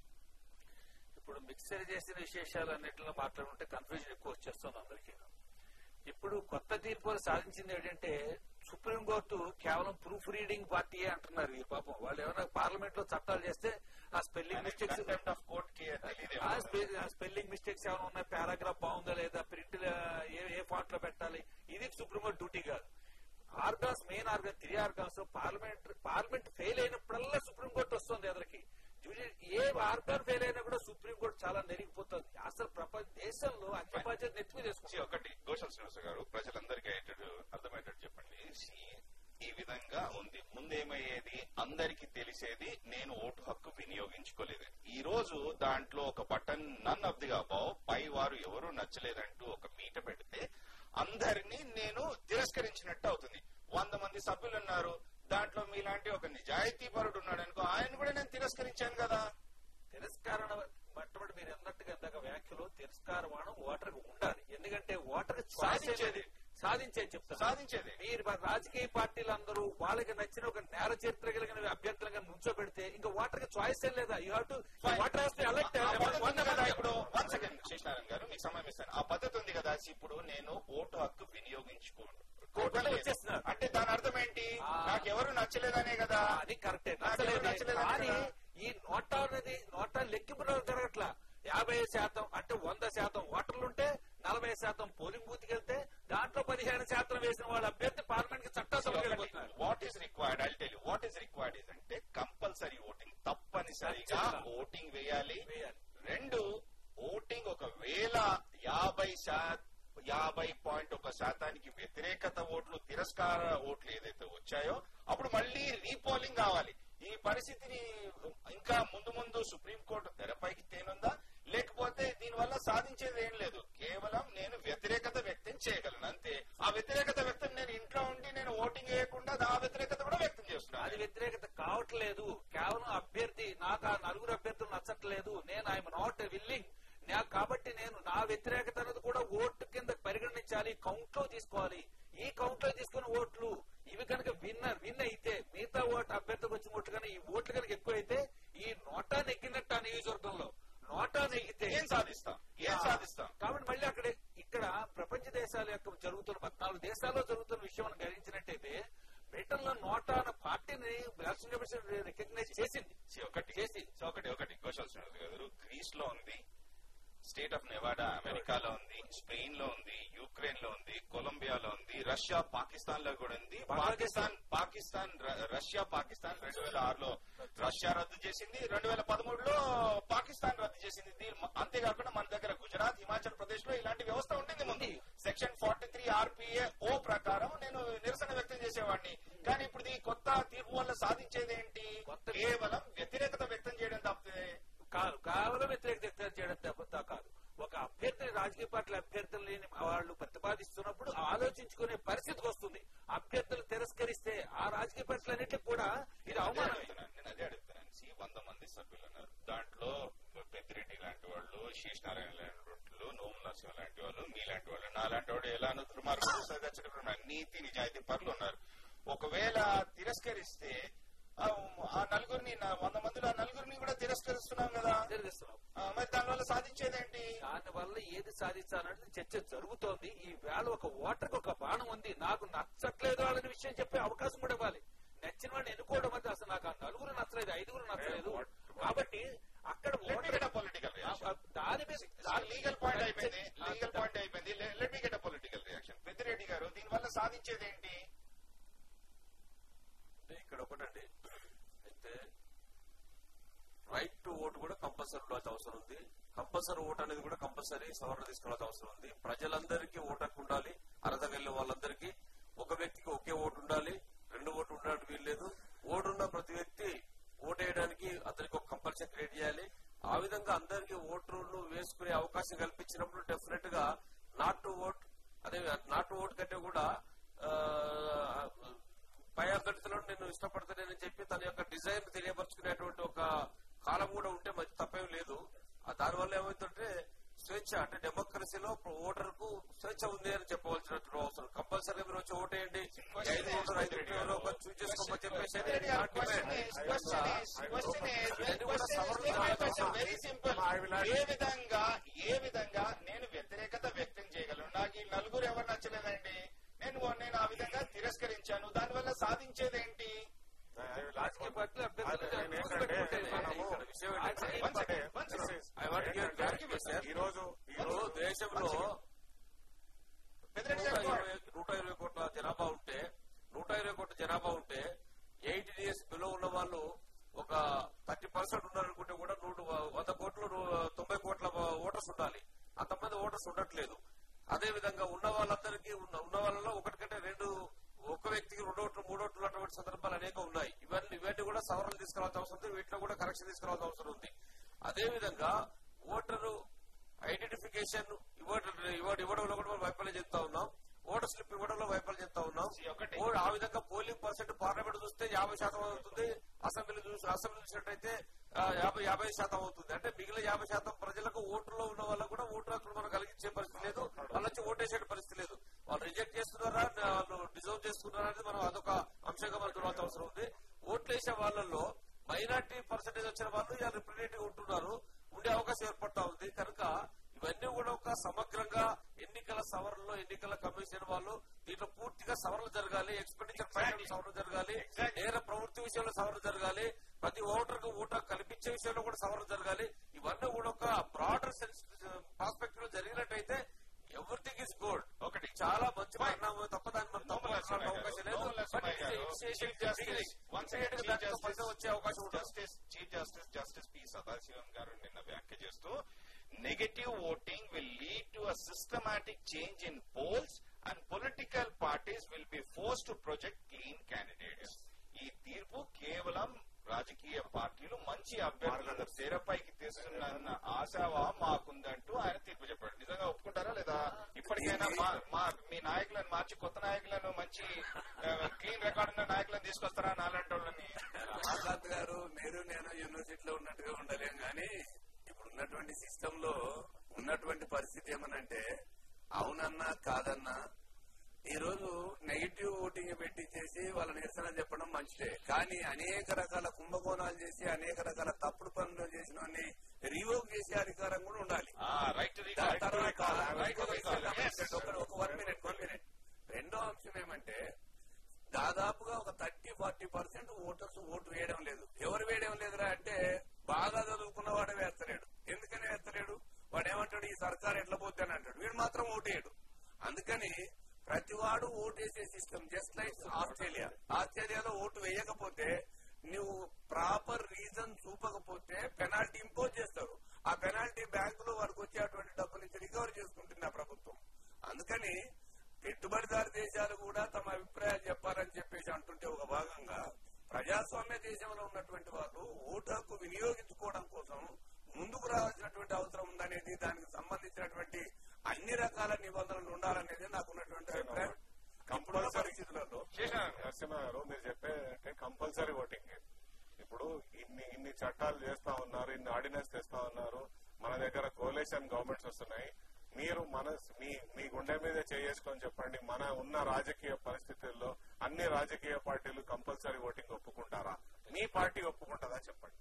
ఇప్పుడు మిక్సర్ చేసిన విశేషాలు అన్నింటిలో మాట్లాడుకుంటే కన్ఫ్యూజన్ ఎక్కువ వచ్చేస్తుంది అందరికీ ఇప్పుడు కొత్త తీర్పులు సాధించింది ఏంటంటే సుప్రీంకోర్టు కేవలం ప్రూఫ్ రీడింగ్ పార్టీయే అంటున్నారు ఈ పాపం వాళ్ళు ఏమైనా పార్లమెంట్ లో చట్టాలు చేస్తే ఆ spelling mistakes contempt of court కి తెలియదు ఆ స్పె- ఆ స్పెల్లింగ్ మిస్టేక్స్ ఏమైనా ఉన్నాయి పారాగ్రాఫ్ బాగుందా లేదా ప్రింట్ ఏ ఏ ఫాంట్ లో పెట్టాలి ఇది సుప్రీంకోర్టు డ్యూటీ కాదు organs main organ three organs parliament parliament fail అయినప్పుడల్లా సుప్రీంకోర్టు వస్తుంది ఎదరికి జూడి- ఏ ఆర్గాన్ ఫెయిల్ అయినా కూడా సుప్రీంకోర్టు చాలా నెరిగిపోతుంది అసలు ప్రపంచ దేశంలో అన్ని బాధ్యత నెత్తిమీ See, చేసుకుంటారు ఒకటి గోషల్ శ్రీనివాస గారు ప్రజలందరికీ అయ్యేటట్టు అర్థమయ్యేటట్టు చెప్పండి See, ఈ విధంగా ఉంది ముందేమయ్యేది అందరికీ తెలిసేది నేను ఓటు హక్కు వినియోగించుకోలేదు ఈ రోజు దాంట్లో ఒక button none of the above పై వారు ఎవరు నచ్చలేదంటూ ఒక మీట పెడితే అందరినీ నేను తిరస్కరించినట్టు అవుతుంది వంద మంది సభ్యులు ఉన్నారు దాంట్లో మీలాంటి ఒక నిజాయితీ పరుడు ఉన్నాడు అనుకో ఆయన కూడా నేను తిరస్కరించాను కదా తిరస్కారణ మొట్టమొదటి మీరు అన్నట్టుగా ఇందాక వ్యాఖ్యలో తిరస్కారమానం ఓటర్ ఉండాలి ఎందుకంటే ఓటర్ సాధించేది. సాధించేది చెప్తాను సాధించేది మీరు మరి రాజకీయ పార్టీలు అందరూ వాళ్ళకి నచ్చిన ఒక నేర చరిత్ర కలిగిన అభ్యర్థులుగా నుంచోబెడితే ఇంకా ఓటర్ కి చాయిస్ లేదా you have to voter has to elect ఆ పద్ధతి ఉంది కదా ఇప్పుడు వన్ సెకండ్ శేషనారాయణ గారు మీకు సమయం ఇస్తాను ఆ పద్ధతి ఉంది కదా ఇప్పుడు నేను ఓటు హక్కు వినియోగించుకోను కోర్టులో వచ్చేస్తున్నారు. అంటే దాని అర్థం ఏంటి ఆ. నాకు ఎవరు నచ్చలేదనే కదా అది కరెక్టే నాకు నచ్చలేదు నచ్చలేదు కానీ కదా. ఈ నోటా అనేది నోటా లెక్కింపులో జరగట్లా యాభై శాతం అంటే వంద శాతం ఓటర్లు ఉంటే నలభై శాతం పోలింగ్ బూత్కి వెళ్తే దాంట్లో పదిహేను శాతం వేసిన వాళ్ళ అభ్యర్థి పార్లమెంట్ కి చట్టాలు వెళ్ళిపోతున్నారు what is required I tell what is required is అంటే కంపల్సరీ ఓటింగ్ తప్పనిసరిగా ఖచ్చితంగా. ఓటింగ్ వేయాలి వేయాలి. రెండు ఓటింగ్ ఒకవేళ యాభై శాతం యాభై పాయింట్ ఒక శాతానికి వ్యతిరేకత ఓట్లు తిరస్కార ఓట్లు ఏదైతే వచ్చాయో అప్పుడు మళ్ళీ రీపోలింగ్ కావాలి ఈ పరిస్థితిని ఇంకా ముందు ముందు సుప్రీంకోర్టు తెరపైకి తేనుందా లేకపోతే దీనివల్ల సాధించేది ఏం లేదు కేవలం నేను వ్యతిరేకత వ్యక్తం చేయగలను అంతే ఆ వ్యతిరేకత వ్యక్తం నేను ఇంట్లో ఉండి నేను ఓటింగ్ వేయకుండా ఆ వ్యతిరేకత కూడా వ్యక్తం అది చేస్తున్నాను వ్యతిరేకత కావట్లేదు కేవలం అభ్యర్థి నాకు ఆ నలుగురు అభ్యర్థులు నచ్చట్లేదు నేను ఐఎమ్ నాట్ విల్లింగ్ నాకు కాబట్టి నేను నా వ్యతిరేకత అనేది కూడా ఓటు కింద పరిగణించాలి కౌంట్ లో తీసుకోవాలి ఈ కౌంట్ లో తీసుకున్న ఓట్లు ఇవి కనుక విన్నర్ విన్ అయితే మిగతా ఓటు అభ్యర్థికి వచ్చిన ఓట్లు కానీ ఈ ఓట్లు కనుక ఎక్కువ అయితే ఈ నోటా నెగ్గినట్టు ఆ నియోజకవర్గంలో నోటా నెగ్గితే ఏం సాధిస్తాం ఏం సాధిస్తాం కాబట్టి మళ్ళీ అక్కడ ఇక్కడ ప్రపంచ దేశాల యొక్క జరుగుతున్న పద్నాలుగు దేశాల్లో జరుగుతున్న విషయం మనం గ్రహించినట్టయితే బ్రిటన్ లో నోటా అన్న పార్టీని ఎలక్షన్ కమిషన్ రికగ్నైజ్ చేసింది See, ఒకటి చేసి. సో ఒకటి ఒకటి గోశాల్ శ్రీనివాస్ గారు గ్రీస్ లో ఉంది స్టేట్ ఆఫ్ నెవాడా అమెరికాలో ఉంది స్పెయిన్ లో ఉంది యుక్రెయిన్ లో ఉంది కొలంబియాలో ఉంది రష్యా పాకిస్తాన్ లో కూడా ఉంది పాకిస్తాన్ పాకిస్తాన్ ర- రష్యా పాకిస్తాన్ రెండు వేల ఆరులో రష్యా రద్దు చేసింది రెండు వేల పదమూడులో పాకిస్తాన్ రద్దు చేసింది దీని మ- అంతేకాకుండా మన దగ్గర గుజరాత్ హిమాచల్ ప్రదేశ్ లో ఇలాంటి వ్యవస్థ ఉండింది ముందు section forty three RPA O ప్రకారం నేను నిరసన వ్యక్తం చేసేవాడిని కానీ ఇప్పుడు ఈ కొత్త తీర్పు వల్ల సాధించేది ఏంటి కొత్త- కేవలం వ్యతిరేకత వ్యక్తం చేయడం తప్పితే కాదు కేవలం వ్యతిరేకత చేయడం తప్ప కాదు ఒక అభ్యర్థిని రాజకీయ పార్టీల అభ్యర్థులు లేని వాళ్ళు ప్రతిపాదిస్తున్నప్పుడు ఆలోచించుకునే పరిస్థితికి వస్తుంది అభ్యర్థులు తిరస్కరిస్తే ఆ రాజకీయ పార్టీలన్నిటికీ కూడా ఇది అవమానమే అడుగుతున్నాను. నేను అదే అడుగుతున్నాను సి వంద మంది సభ్యులు ఉన్నారు దాంట్లో పెద్దిరెడ్డి లాంటి వాళ్ళు శేష్ నారాయణ లాంటి వాళ్ళు నోము నరసింహ లాంటి వాళ్ళు మీ లాంటి వాళ్ళు నా లాంటి వాడు ఎలా దుర్మార్గులు సదచ్చకులు ఉన్నారు నీతి నిజాయితీ పరులు ఉన్నారు ఒకవేళ తిరస్కరిస్తే ఆ ఆ నలుగురిని నా- వంద మందిలో ఆ నలుగురిని కూడా తిరస్కరిస్తున్నాం కదా తిరగిస్తున్నాం ఆ, మరి దానివల్ల సాధించేదేంటి దాని వల్ల ఏది సాధించాలనేది చర్చ జరుగుతోంది ఈ వేళ ఒక ఓటర్కి ఒక బాణం ఉంది నాకు నచ్చట్లేదు అనే విషయం చెప్పే అవకాశం కూడా ఇవ్వాలి నచ్చిన వాడిని ఎన్నుకోవడం అంటే అసలు నాకు ఆ నలుగురు నచ్చలేదు ఐదుగురు నచ్చలేదు కాబట్టి అక్కడ ఓటర్ పొలిటికల్ దాని మీద లీగల్ పాయింట్ అయిపోయింది లీగల్ పాయింట్ అయిపోయింది let me get political reaction Peddireddy గారు దీనివల్ల సాధించేది ఏంటి అంటే ఇక్కడ ఒకటండి అయితే రైట్ టు ఓటు కూడా కంపల్సరీ ఉండాల్సిన అవసరం ఉంది కంపల్సరీ ఓట్ అనేది కూడా కంపల్సరీ సవరణ తీసుకోవాల్సిన అవసరం ఉంది ప్రజలందరికీ ఓటు హక్కు ఉండాలి అర్హత కలిగిన వాళ్ళందరికీ ఒక వ్యక్తికి ఒకే ఓటు ఉండాలి రెండు ఓటు ఉండడానికి వీల్లేదు ఓటు ఉన్న ప్రతి వ్యక్తి ఓటు వేయడానికి అతనికి ఒక కంపల్సరీ క్రియేట్ చేయాలి ఆ విధంగా అందరికీ ఓటును వేసుకునే అవకాశం కల్పించినప్పుడు డెఫినెట్ గా నాట్ టు ఓట్ అదే నాట్ టు ఓట్ కంటే కూడా ఆ, పై అభ్యర్థులను నేను ఇష్టపడతానని చెప్పి తన యొక్క డిజైన్ తెలియపరచుకునేటువంటి ఒక కాలం కూడా ఉంటే మంచి తప్పేం లేదు ఆ దానివల్ల ఏమవుతుంటే స్వేచ్ఛ అంటే డెమోక్రసీలో ఓటర్ కు స్వేచ్ఛ ఉంది అని చెప్పవలసినటువంటి అవసరం కంపల్సరీగా మీరు వచ్చి ఓటేయండి ఈ ఐదు ఓటర్ ఐదు ఎవరో ఒకరు చూస్ చేసుకోమని చెప్పేసి అది పెద్దిరెడ్డి గారు not question demand. is, question is, question is, ఇవన్నీ కూడా question is, సవరణ let me question, చేయాలి. very simple. I will add- ఏ విధంగా ఏ విధంగా నేను వ్యతిరేకత వ్యక్తం చేయగలను నాకు ఈ నలుగురు ఎవరు నచ్చలేదండి నేను నేను ఆ విధంగా తిరస్కరించాను దానివల్ల సాధించేది ఏంటి రాజకీయ పార్టీల అభ్యర్థులు నేను ఏంటంటే గుర్తుపెట్టుకుంటే మనము ఇక్కడ విషయం ఏంటంటే One second, one second. I want to give clarity, sir. ఈ రోజు ఈ ఇప్పుడు రోజు దేశంలో పెద్దిరెడ్డి నూట గారు ఇరవై నూట ఇరవై కోట్ల జనాభా ఉంటే నూట ఇరవై కోట్ల జనాభా ఉంటే ఎయిటీన్ ఇయర్స్ బిలో ఉన్న వాళ్ళు ఒక థర్టీ పర్సెంట్ ఉన్నారనుకుంటే కూడా నూట వంద కోట్లు ను- తొంభై కోట్ల ఓటర్స్ ఉండాలి అంతమంది ఓటర్స్ ఉండట్లేదు అదే విధంగా ఉన్న వాళ్ళందరికీ ఉన్న ఉన్న వాళ్ళలో ఒకటి కంటే రెండు ఒక వ్యక్తికి రెండు ఓట్లు మూడు ఓట్లు ఉన్నటువంటి సందర్భాలు అనేక ఉన్నాయి ఇవన్నీ ఇవన్నీ కూడా సవరణలు తీసుకురావాల్సిన అవసరం ఉంది వీటిలో కూడా కరెక్షన్ తీసుకురావాల్సిన అవసరం ఉంది అదే విధంగా ఓటరు ఐడెంటిఫికేషన్ ఇవ్వడం ఇవ్వడం ఇవ్వడంలో కూడా మనం వైఫల్యం చెప్తా ఉన్నాం ఓటర్ స్లిప్ ఇవ్వడంలో వైఫల్యం చెప్తా ఉన్నాం See, ఒకటి. ఓ- ఆ విధంగా పోలింగ్ పర్సెంట్ పార్లమెంట్ చూస్తే యాభై శాతం అవుతుంది అసెంబ్లీ చూసి అసెంబ్లీ చూసినట్టయితే ఆ, యాభై యాభై శాతం అవుతుంది అంటే మిగిలిన యాభై శాతం ప్రజలకు ఓటులో ఉన్న వాళ్ళకు కూడా ఓటు హక్కులు మనం కలిగించే పరిస్థితి లేదు వాళ్ళు వచ్చి ఓటేసే పరిస్థితి లేదు వాళ్ళు రిజెక్ట్ చేస్తున్నారా వాళ్ళు డిజర్వ్ చేస్తున్నారా అనేది మనం అదొక అంశంగా మనం చూడాల్సిన అవసరం ఉంది ఓట్లు వేసే వాళ్ళల్లో మైనార్టీ పర్సెంటేజ్ వచ్చిన వాళ్ళు ఇలా రిప్రజెంటేటివ్ ఉంటున్నారు ఉండే అవకాశం ఏర్పడతా ఉంది కనుక ఇవన్నీ కూడా ఒక సమగ్రంగా ఎన్నికల సవరణలో ఎన్నికల కమిషన్ వాళ్ళు దీంట్లో పూర్తిగా సవరణ జరగాలి ఎక్స్పెండిచర్ పైన సవరణ జరగాలి నేర ప్రవృత్తి విషయంలో సవరణ జరగాలి ప్రతి ఓటర్ కు ఓటర్ కల్పించే విషయంలో కూడా సవరణ జరగాలి ఇవన్నీ కూడా ఒక బ్రాడర్ ప్రాస్పెక్ట్ లో జరిగినట్టయితే ఎవ్రీథింగ్ ఇస్ గుడ్ ఒకటి చాలా మంచి పరిణామం తప్ప దాన్ని మనం తప్పు పట్టాల్సిన అవకాశం లేదు But it is initiation, it is beginning. Immediately దాంట్లో ఫలితం వచ్చే అవకాశం ఉంటుంది justice chief justice justice P Sathasivam గారు నిన్న వ్యాఖ్య చేస్తూ negative voting will lead to a systematic change in polls and political parties will be force to project clean candidates ఈ తీర్పు కేవలం రాజకీయ పార్టీలు మంచి అభ్యర్థులను తెరపైకి తెస్తున్న ఆశావా మాకుందంటూ ఆయన తీర్పు చెప్పాడు నిజంగా ఒప్పుకుంటారా లేదా ఇప్పటికైనా మా- మా మీ నాయకులను మార్చి కొత్త నాయకులను మంచి క్లీన్ రికార్డ్ ఉన్న నాయకులను తీసుకొస్తారా నాలంటి వాళ్ళని రమాకాంత్ గారు మీరు నేను యూనివర్సిటీలో ఉన్నట్టుగా ఉండలేం కానీ ఇప్పుడు ఉన్నటువంటి సిస్టమ్ లో ఉన్నటువంటి పరిస్థితి ఏమనంటే అవునన్నా కాదన్నా ఈ రోజు నెగిటివ్ ఓటింగ్ పెట్టించేసి వాళ్ళ నిరసన చెప్పడం మంచిదే కానీ అనేక రకాల కుంభకోణాలు చేసి అనేక రకాల తప్పుడు పనులు చేసిన వాడిని రివోక్ చేసే అధికారం కూడా ఉండాలి రైట్ దాని తర్వాత రైట్ ఇంకొక విషయం గమనించండి. ఒక- ఒక వన్ మినిట్ వన్ మినిట్ రెండో అంశం ఏమంటే దాదాపుగా ఒక thirty forty percent voters vote వేయడం లేదు ఎవరు వేయడం లేదురా అంటే బాగా చదువుకున్న వాడే వేస్తలేడు ఎందుకని వేస్తలేడు వాడు ఏమంటాడు ఈ సర్కార్ ఎట్లా పోతే అని అంటాడు వీడు మాత్రం ఓటు వేయడు అందుకని ప్రతి వాడు ఓటేసే సిస్టమ్ జస్ట్ లైక్ ఆస్ట్రేలియా ఆస్ట్రేలియాలో ఓటు వేయకపోతే నువ్వు ప్రాపర్ రీజన్ చూపకపోతే పెనాల్టీ ఇంపోజ్ చేస్తారు ఆ పెనాల్టీ బ్యాంకులో వారికి వచ్చేటువంటి డబ్బు నుంచి రికవర్ చేసుకుంటుంది ఆ ప్రభుత్వం అందుకని పెట్టుబడిదారు దేశాలు కూడా తమ అభిప్రాయాలు చెప్పాలని చెప్పేసి అంటుంటే ఒక భాగంగా ప్రజాస్వామ్య దేశంలో ఉన్నటువంటి వాళ్ళు ఓటు హక్కు వినియోగించుకోవడం కోసం ముందుకు రావాల్సినటువంటి అవసరం ఉందనేది దానికి సంబంధించినటువంటి అన్ని రకాల నిబంధనలు ఉండాలనేది నాకున్నటువంటి అభిప్రాయం ఇప్పుడున్న పరిస్థితులలో నరసింహ గారు మీరు చెప్పేదంటే కంపల్సరీ ఓటింగ్ ఇప్పుడు ఇన్ని ఇన్ని చట్టాలు చేస్తా ఉన్నారు ఇన్ని ఆర్డినెన్స్ తెస్తా ఉన్నారు మన దగ్గర కోలేషన్ గవర్నమెంట్స్ వస్తున్నాయి మీరు మన మీ మీ గుండె మీద చేసుకొని చెప్పండి మన ఉన్న రాజకీయ పరిస్థితుల్లో అన్ని రాజకీయ పార్టీలు కంపల్సరీ ఓటింగ్ ఒప్పుకుంటారా మీ పార్టీ ఒప్పుకుంటుందా చెప్పండి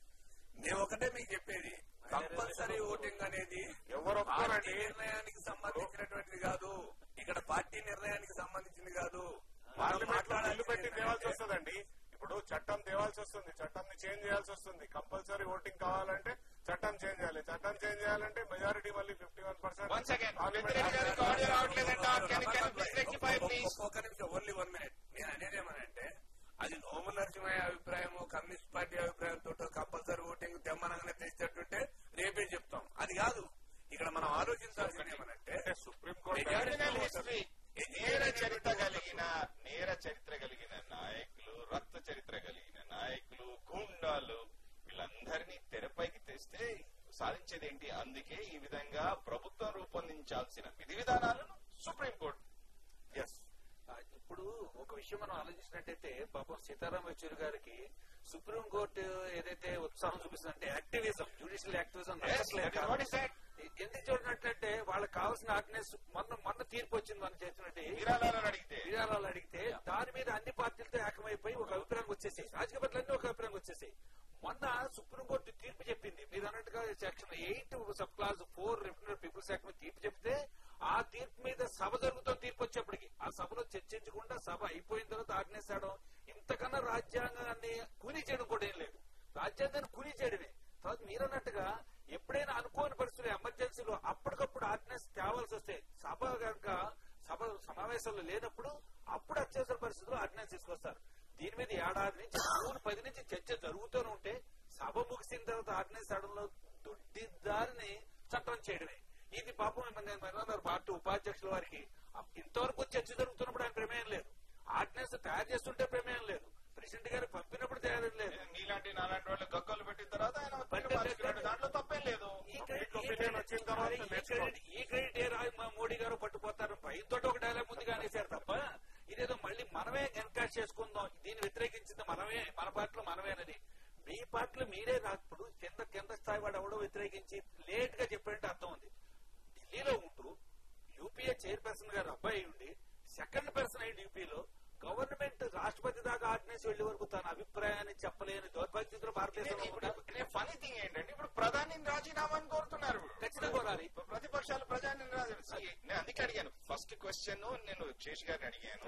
నేను ఒకటే మీకు చెప్పేది కంపల్సరీ ఓటింగ్ అనేది ఎవరు పార్టీ ఒప్పుకోరండి నిర్ణయానికి సంబంధించినటువంటిది కాదు ఇక్కడ పార్టీ నిర్ణయానికి సంబంధించింది కాదు మనం పార్లమెంట్ లో బిల్లు పెట్టి మాట్లాడాల్సింది తేవాల్సి ఏంటంటే వస్తుందండి ఇప్పుడు చట్టం తేవాల్సి వస్తుంది చట్టం చేంజ్ చేయాల్సి వస్తుంది కంపల్సరీ ఓటింగ్ కావాలంటే చట్టం చేంజ్ చేయాలి చట్టం చేంజ్ చేయాలంటే మెజారిటీ మళ్ళీ ఫిఫ్టీ వన్ Once again, వ్యతిరేక గారికి audio రావట్లేదంట. Can you- can you please rectify, please? ఒక్క నిమిషం ఓన్లీ వన్ మినిట్ నేను అనేది ఏమనంటే అది నోముల నరసింహయ్య అభిప్రాయము కమ్యూనిస్ట్ పార్టీ అభిప్రాయంతో కంపల్సరీ ఓటింగ్ తెమ్మనగానే తెచ్చేటట్టుంటే రేపే చెప్తాం అది కాదు ఇక్కడ మనం ఆలోచించాల్సింది ఏమనంటే సుప్రీం కోర్టు క్రిమినల్ హిస్టరీ నేర చరిత్ర కలిగిన నేర చరిత్ర కలిగిన నాయకులు రక్త చరిత్ర కలిగిన నాయకులు గుండాలు వీళ్ళందరినీ తెరపైకి తెస్తే సాధించేది ఏంటి అందుకే ఈ విధంగా ప్రభుత్వం రూపొందించాల్సిన విధి విధానాలను సుప్రీంకోర్టు ఎస్ ఆ, ఇప్పుడు ఒక విషయం మనం ఆలోచించినట్టయితే పాపం సీతారాం యెచూరి గారికి సుప్రీం కోర్టు ఏదైతే ఉత్సాహం చూపిస్తుందంటే activism judicial activism what is that? ఎందుకు చూడనట్లంటే వాళ్ళకి కావాల్సిన ఆర్డినెన్స్ మొన్న మొన్న తీర్పు వచ్చింది మనం చేసినట్టు విరాళాలను అడిగితే విరాళాలు అడిగితే దాని మీద అన్ని పార్టీలతో ఏకమైపోయి ఒక అభిప్రాయం వచ్చేసాయి రాజకీయ పార్టీలన్నీ ఒక అభిప్రాయం వచ్చేసాయి మొన్న సుప్రీంకోర్టు తీర్పు చెప్పింది మీరు అన్నట్టుగా section eight sub clause four రిఫరెండర్ పీపుల్స్ యాక్ట్ మీద తీర్పు చెప్తే ఆ తీర్పు మీద సభ జరుగుతుంది తీర్పు వచ్చేప్పటికి ఆ సభలో చర్చించకుండా సభ అయిపోయిన తర్వాత ఆర్డినెన్స్ చేయడం ఇంతకన్నా రాజ్యాంగాన్ని కూలీ చేయడం కూడా ఏం లేదు రాజ్యాంగాన్ని కూలీ చేయడమే తర్వాత మీరన్నట్టుగా ఎప్పుడైనా అనుకోని పరిస్థితులు ఎమర్జెన్సీలో అప్పటికప్పుడు ఆర్డినెన్స్ తేవాల్సి వస్తే సభ కనుక సభ సమావేశాలు లేనప్పుడు అప్పుడు అత్యవసర పరిస్థితుల్లో ఆర్డినెన్స్ తీసుకొస్తారు దీని మీద ఏడాది నుంచి జూన్ పది నుంచి చర్చ జరుగుతూనే ఉంటే సభ ముగిసిన తర్వాత ఆర్డినెన్స్ ఆడంలో దుడ్డిదారిని చట్టం చేయడమే ఇది పాపం నేను మరొకరు పార్టీ ఉపాధ్యక్షుల వారికి ఇంతవరకు చర్చ జరుగుతున్నప్పుడు ఆయన ప్రమేయం లేదు ఆర్డినెన్స్ తయారు చేస్తుంటే ప్రమేయం లేదు ప్రెసిడెంట్ గారికి పంపినప్పుడు తయారు లేదు మీలాంటి నాలాంటి వాళ్ళు గగ్గలు పెట్టిన తర్వాత ఆయన తీర్పు మార్చుకున్నాడు. దాంట్లో తప్పేం లేదు ఈ క్రెడిట్- ఈ opinion క్రెడిట్- వచ్చిన తర్వాత ఈ నేర్చుకోండి. క్రెడిట్- ఈ క్రెడిట్ ఏ రాజ మోడీ గారు పట్టుపోతారు భయంతో ఒక డైలాగ్ ముందుగా అనేసారు తప్ప ఇదేదో మళ్ళీ మనమే ఎన్కాష్ చేసుకుందాం దీన్ని వ్యతిరేకించింది మనమే మన పార్టీలో మనమేనని మీ పార్టీలో మీరే రాప్పుడు కింద కింద స్థాయి వాడు ఎవడో వ్యతిరేకించి లేట్ గా చెప్పినట్టు అర్థం ఉంది ఢిల్లీలో ఉంటూ యూపీఏ చైర్పర్సన్ గారు అబ్బాయి ఉండి సెకండ్ పర్సన్ అయ్యి యూపీలో గవర్నమెంట్ రాష్ట్రపతి దాకా ఆర్డినెన్స్ వెళ్లే వరకు తన అభిప్రాయాన్ని చెప్పలేని దౌర్భాగ్యంలో భారతదేశంలో కూడా ఫనీ థింగ్ ఏంటంటే ఇప్పుడు ప్రధాని రాజీనామాని కోరుతున్నారు ఖచ్చితంగా కోరాలి. ఇప్పుడు ప్రతిపక్షాలు ప్రధాని రాజీ నేను అందుకే అడిగాను ఫస్ట్ క్వశ్చన్ నేను శేష్ గారిని అడిగాను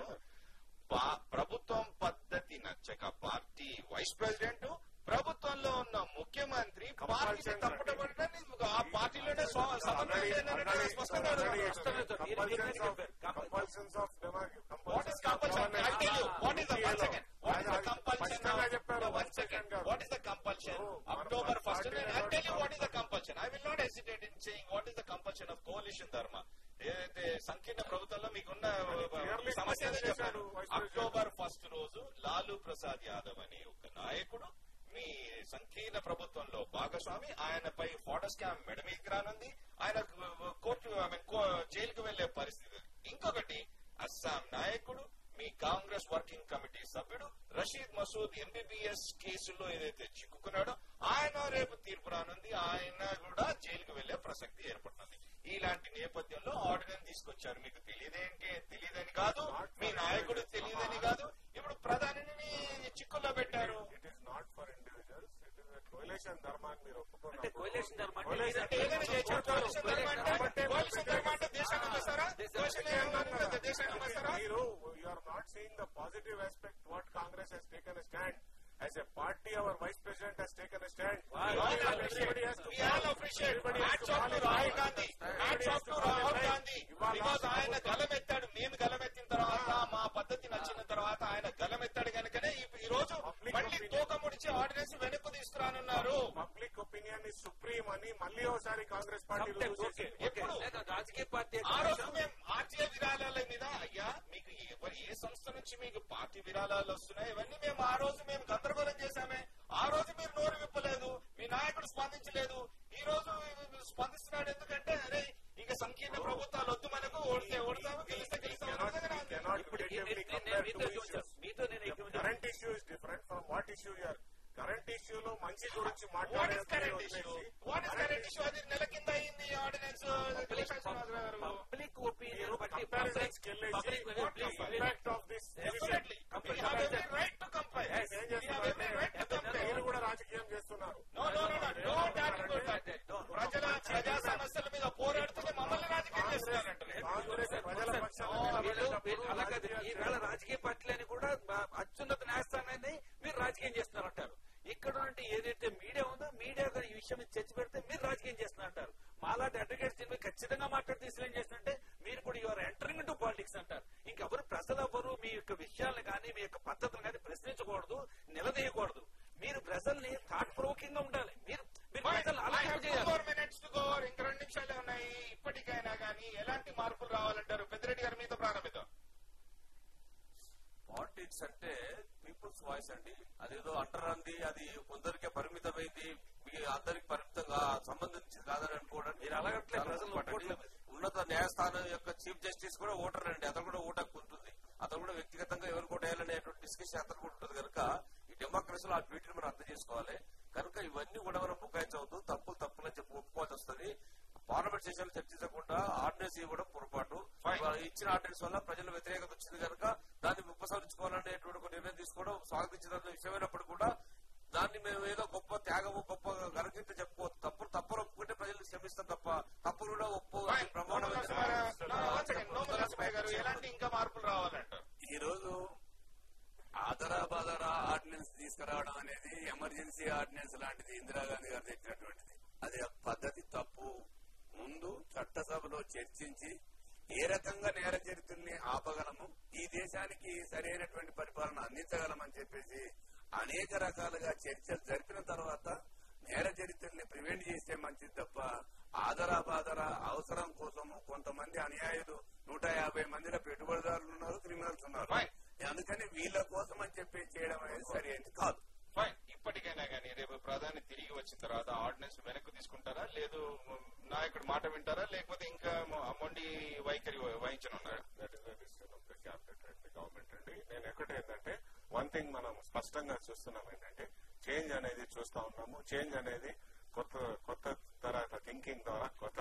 పా- ప్రభుత్వం పద్ధతి నచ్చక పార్టీ వైస్ ప్రెసిడెంట్ ప్రభుత్వంలో ఉన్న ముఖ్యమంత్రి పార్టీ Compulsion తప్పుడబడని ఆ పార్టీలోనే స్వ- సమన్వయం స్పష్టంగా అడుగుతున్నారు. compulsions of democracy. What is compulsion? I tell you, what is the one second? What is the compulsion now? స్పష్టంగా చెప్పారు No, one second. What is the compulsion? Oh, October మన 1st. party I'll tell you leader what is the compulsion. I will not hesitate in saying what is the compulsion of coalition dharma. ఏదైతే సంకీర్ణ ప్రభుత్వంలో మీకున్న clearly సమస్య ఏదో చేశారు చెప్పారు Vice President. October first రోజు లాలూ ప్రసాద్ యాదవ్ అని ఒక నాయకుడు మీ సంకీర్ణ ప్రభుత్వంలో భాగస్వామి ఆయనపై ఫోటో స్కామ్ మెడ మీదకి రానుంది ఆయన కోర్టు ఐ మీన్ జైలుకు వెళ్లే పరిస్థితి ఇంకొకటి అస్సాం నాయకుడు మీ కాంగ్రెస్ వర్కింగ్ కమిటీ సభ్యుడు రషీద్ మసూద్ ఎంబీబీఎస్ కేసులో ఏదైతే చిక్కుకున్నాడో ఆయన రేపు తీర్పు రానుంది ఆయన కూడా జైలుకు వెళ్లే ప్రసక్తి ఏర్పడుతుంది ఇలాంటి నేపథ్యంలో ఆర్డినెన్స్ తీసుకొచ్చారు మీకు తెలియదేంటి తెలియదని కాదు మీ నాయకుడు తెలియదని కాదు ఇప్పుడు ప్రధానిని చిక్కుల్లో పెట్టారు it is not for individuals it is coalition ధర్మాన్ని మీరు ఒప్పుకున్నారు అంటే కోయిలేషన్ ధర్మం అంటే Coalition అంటే ఏదైనా చేయొచ్చు కోalition ధర్మం అంటే కోalition ధర్మం అంటే దేశాన్ని అమ్మేస్తారా కోalition ధర్మం అంటే దేశాన్ని అమ్మేస్తారా మీరు you are not seeing the positive aspect what Congress has taken stand as a party our vice president has taken stand We all appreciate. Hats off to Rahul Gandhi. Hats off to Rahul Gandhi. Because ఆయన గలమెత్తాడు మేము గలమెత్తిన party విరాళాలు వస్తున్నాయి ఇవన్నీ మేము ఆ రోజు మేము గందరగోళం చేశామే ఆ రోజు మీరు నోరు విప్పలేదు మీ నాయకుడు స్పందించలేదు ఈ రోజు స్పందిస్తున్నాడు ఎందుకంటే అరే ఇక సంకీర్ణ ప్రభుత్వాలు వద్దు మనకు ఓడితే ఓడతాము గెలిస్తే గెలిస్తాము అన్నది నా cannot ఇప్పుడు relatively నేను- compare నేను two మీతో issues. మీతో నేను ఏకీభవించాను. Current issue is different from what issue you're current ఇష్యూలో మంచి గురించి వాట్ మాట్లాడే is current issue what is current issue అది నెల కింద అయింది ఆర్డినెన్స్ పబ్లిక్ ఒపీనియన్ మీరు బట్టి comparisons కి వెళ్ళేసి public what the impact of this definitely Compare- we have every right to compare Yes. ఏం we have every right to చేస్తున్నారు compare మీరు కూడా రాజకీయం చేస్తున్నారు No, no, no, no. Don't attitude that. ప్రజల ప్రజా సమస్యల మీద పోరాడుతూనే మమ్మల్ని రాజకీయం చేస్తున్నారంటారు కాంగ్రెస్ ప్రజల పక్షాన వీళ్ళు- నిలబడేటప్పుడు వీళ్ళు అలా కాదు. రాజకీయాలు ఈవేళ రాజకీయ పార్టీలని కూడా బ- అత్యున్నత న్యాయస్థానాన్ని మీరు రాజకీయం చేస్తున్నారంటారు ఇక్కడ నుండి ఏదైతే మీడియా ఉందో మీడియా ఈ విషయం మీద చర్చ పెడితే మీరు రాజకీయం చేస్తున్నారంటారు మాలాంటి అడ్వకేట్స్ దీని మీద ఖచ్చితంగా మాట్లాడి తీసుకుని చేస్తుంటే మీరు కూడా యువర్ ఎంటరింగ్ ఇంటూ పాలిటిక్స్ అంటారు ఇంకెవరు ప్రజలు ఎవరు మీ యొక్క విషయాలను కానీ మీ యొక్క పద్ధతులు కానీ ప్రశ్నించకూడదు నిలదీయకూడదు మీరు ప్రజల్ని థాట్ ప్రొవోకింగ్ గా ఉండాలి మీరు మీరు ప్రజలు ఆలోచన చేయాలి ఫోర్ మినిట్స్ టు గో ఇంకా రెండు నిమిషాలే ఉన్నాయి ఇప్పటికైనా కానీ ఎలాంటి మార్పులు రావాలంటారు పెద్దిరెడ్డి గారి మీద ప్రారంభిద్దాం పాలిటిక్స్ అంటే పీపుల్స్ వాయిస్ అండి అదేదో అంటరాంది అది కొందరికే పరిమితమైంది మీ అందరికి పరిమితంగా సంబంధించి కాదని అనుకోవడం మీరు అలాగట్లే చాలా ప్రజలు పొరపాటు అండి. ఒప్పుకోవట్లేదు. ఉన్నత న్యాయస్థానం యొక్క చీఫ్ జస్టిస్ కూడా ఓటర్ అండి అతను కూడా ఓటు హక్కు ఉంటుంది అతను కూడా వ్యక్తిగతంగా ఎవరు కొట్టేయాలనేటువంటి డిస్కషన్ అతను కూడా ఉంటుంది కనుక ఈ డెమోక్రసీలో ఆ వీటిని మనం అర్థం చేసుకోవాలి కనుక ఇవన్నీ కూడా మనం బుకాయించవద్దు తప్పులు తప్పులని చెప్పి ఒప్పుకోవాల్సి వస్తుంది పార్లమెంట్ సెషన్ చర్చించకుండా ఆర్డినెన్స్ ఇవ్వడం పొరపాటు ఇవాళ ఇచ్చిన ఆర్డినెన్స్ వల్ల ప్రజల వ్యతిరేకత వచ్చింది కనుక దాన్ని ఉపసంహరించుకోవాలనేటువంటి ఒక నిర్ణయం తీసుకోవడం స్వాగతించిన విషయమైనప్పుడు కూడా దాన్ని మేము ఏదో గొప్ప త్యాగము గొప్ప ఘనకీర్తి చెప్పుకోవచ్చు తప్పులు తప్పులు ఒప్పుకుంటే ప్రజలు క్షమిస్తాం తప్ప తప్పులు కూడా ఒప్పు Fine. ప్రమాణం నోముల నరసింహ- no, one second. నోముల నరసింహ గారు ఎలాంటి ఇంకా మార్పులు రావాలంటారు ఈ రోజు ఆదరా బాదరా ఆర్డినెన్స్ తీసుకురావడం అనేది ఎమర్జెన్సీ ఆర్డినెన్స్ లాంటిది ఇందిరాగాంధీ గారు తెచ్చినటువంటిది అది ఆ పద్ధతి తప్పు ముందు చట్టసభలో చర్చించి ఏ రకంగా నేర చరిత్రల్ని ఆపగలము ఈ దేశానికి సరైనటువంటి పరిపాలన అందించగలమని చెప్పేసి అనేక రకాలుగా చర్చలు జరిపిన తర్వాత నేర చరిత్రల్ని ప్రివెంట్ చేస్తే మంచిది తప్ప ఆదరా బాదరా అవసరం కోసము కొంతమంది అనుయాయులు నూట యాభై మందిలో పెట్టుబడిదారులు ఉన్నారు క్రిమినల్స్ ఉన్నారు Fine. అందుకని వీళ్ళ కోసం అని చెప్పి చేయడం అనేది సరైనది కాదు ఫైన్ ఇప్పటికైనా కానీ రేపు ప్రధాని తిరిగి వచ్చిన తర్వాత ఆర్డినెన్స్ వెనక్కి తీసుకుంటారా లేదు నాయకుడు మాట వింటారా లేకపోతే ఇంకా మొ- మొండి వైఖరి వహించనున్నారా that is the decision of the cabinet and the government అండి నేను ఒకటి ఏంటంటే వన్ థింగ్ మనం స్పష్టంగా చూస్తున్నాం ఏంటంటే చేంజ్ అనేది చూస్తా ఉన్నాము చేంజ్ అనేది కొత్త కొత్త తరహా థింకింగ్ ద్వారా కొత్త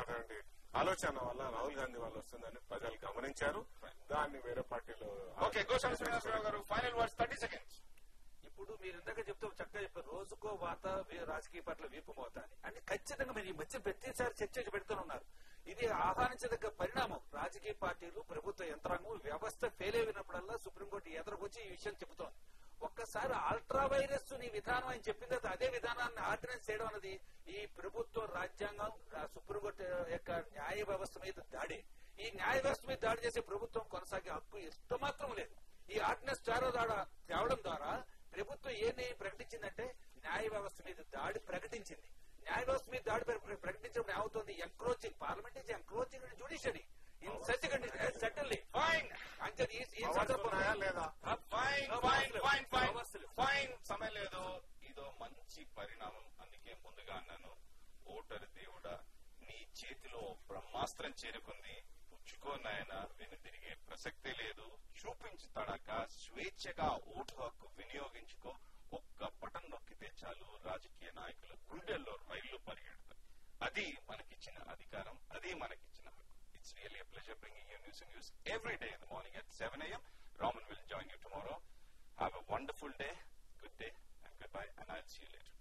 ఆలోచన వల్ల రాహుల్ గాంధీ వల్ల వస్తుందని ప్రజలు గమనించారు దాన్ని వేరే పార్టీలో ఓకే గోశాల శ్రీనివాసరావు గారు ఫైనల్ వర్డ్స్ థర్టీ సెకండ్స్ ఇప్పుడు మీరు ఇందాక చెప్తూ చక్కగా చెప్పారు రోజుకో వాత వీ- రాజకీయ పార్టీల వీపు మోత అని అంటే ఖచ్చితంగా మీరు ఈ మధ్య ప్రతిసారి చర్చ పెడుతున్నారు ఇది ఆహ్వానించదగ్గ పరిణామం రాజకీయ పార్టీలు ప్రభుత్వ యంత్రాంగం వ్యవస్థ ఫెయిల్ అయినప్పుడల్లా సుప్రీంకోర్టు ఎదురుకొచ్చి ఈ విషయం చెబుతోంది ఒక్కసారి అల్ట్రా వైరస్ నీ విధానం అని చెప్పిన తర్వాత అదే విధానాన్ని ఆర్డినెన్స్ చేయడం అనేది ఈ ప్రభుత్వ రాజ్యాంగం ఆ సుప్రీంకోర్టు యొక్క న్యాయ వ్యవస్థ మీద దాడి ఈ న్యాయ వ్యవస్థ మీద దాడి చేసే ప్రభుత్వం కొనసాగే హక్కు ఇష్టమాత్రం లేదు ఈ ఆర్డినెన్స్ చారో దాడ తేవడం ద్వారా ప్రభుత్వం ఏ నిర్ణయం ప్రకటించిందంటే న్యాయ వ్యవస్థ మీద దాడి ప్రకటించింది న్యాయ వ్యవస్థ మీద దాడి ప్ర- ప్రకటించడం ఏమవుతుంది encroaching parliament is encroaching judiciary in such condition subtly fine అంటే ఈ- ఈ Powers సందర్భంలో ఉన్నాయా లేదా ఫైన్ No, ఫైన్ అవసరం. ఫైన్ ఫైన్ అవసరం. ఫైన్ సమయం లేదు ఇదో మంచి పరిణామం అందుకే ముందుగా అన్నాను ఓటరు దేవుడా నీ చేతిలో బ్రహ్మాస్త్రం చేరుకుంది పుచ్చుకో నాయన వెను తిరిగే ప్రసక్తే లేదు చూపించు తడక స్వేచ్ఛగా ఓటు హక్కు వినియోగించుకో ఒక్క బటన్ నొక్కితే చాలు రాజకీయ నాయకుల గుండెల్లో రైళ్లు పరిగెడతాయి అది మనకిచ్చిన అధికారం అది మనకిచ్చిన హక్కు it's really a pleasure bringing you news and news every day in the morning at 7 a.m. Raman will join you tomorrow. Have a wonderful day, good day, and goodbye, and I'll see you later.